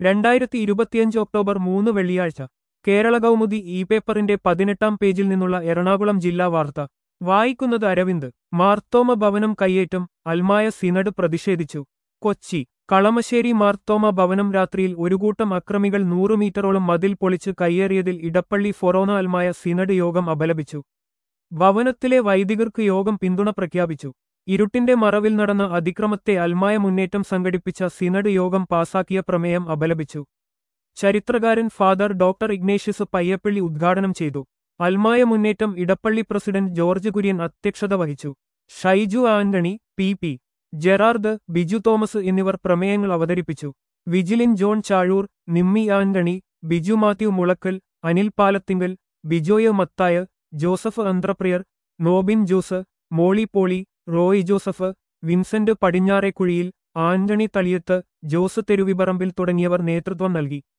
രണ്ടായിരത്തി ഇരുപത്തിയഞ്ച് ഒക്ടോബർ മൂന്ന് വെള്ളിയാഴ്ച കേരള കൗമുദി ഇ പേപ്പറിന്റെ പതിനെട്ടാം പേജിൽ നിന്നുള്ള എറണാകുളം ജില്ലാ വാർത്ത വായിക്കുന്നത് അരവിന്ദ് മാർത്തോമ ഭവനം കയ്യേറ്റം അൽമായ സിനഡ് പ്രതിഷേധിച്ചു കൊച്ചി കളമശ്ശേരി മാർത്തോമ ഭവനം രാത്രിയിൽ ഒരു കൂട്ടം അക്രമികൾ നൂറു മീറ്ററോളം മതിൽ പൊളിച്ച് കയ്യേറിയതിൽ ഇടപ്പള്ളി ഫൊറോന അൽമായ സിനഡ് യോഗം അപലപിച്ചു ഭവനത്തിലെ വൈദികർക്ക് യോഗം പിന്തുണ പ്രഖ്യാപിച്ചു ഇരുട്ടിന്റെ മറവിൽ നടന്ന അതിക്രമത്തെ അൽമായ മുന്നേറ്റം സംഘടിപ്പിച്ച സിനഡ് യോഗം പാസാക്കിയ പ്രമേയം അപലപിച്ചു ചരിത്രകാരൻ ഫാദർ ഡോക്ടർ ഇഗ്നേഷ്യസ് പയ്യപ്പള്ളി ഉദ്ഘാടനം ചെയ്തു അൽമായ മുന്നേറ്റം ഇടപ്പള്ളി പ്രസിഡന്റ് ജോർജ് കുര്യൻ അധ്യക്ഷത വഹിച്ചു ഷൈജു ആന്റണി പി പി ജെറാർഡ് ബിജു തോമസ് എന്നിവർ പ്രമേയങ്ങൾ അവതരിപ്പിച്ചു വിജിലിൻ ജോൺ ചാഴൂർ നിമ്മി ആന്റണി ബിജു മാത്യു മുളക്കൽ അനിൽ പാലത്തിങ്കൽ ബിജോയ് മത്തായ ജോസഫ് അന്ത്രപ്രിയർ നോബിൻ ജോസ് മോളി പോളി റോയ് ജോസഫ് വിൻസെന്റ് പടിഞ്ഞാറേക്കുഴിയിൽ ആന്റണി തളിയത്ത് ജോസ് തെരുവിപറമ്പിൽ തുടങ്ങിയവർ നേതൃത്വം നൽകി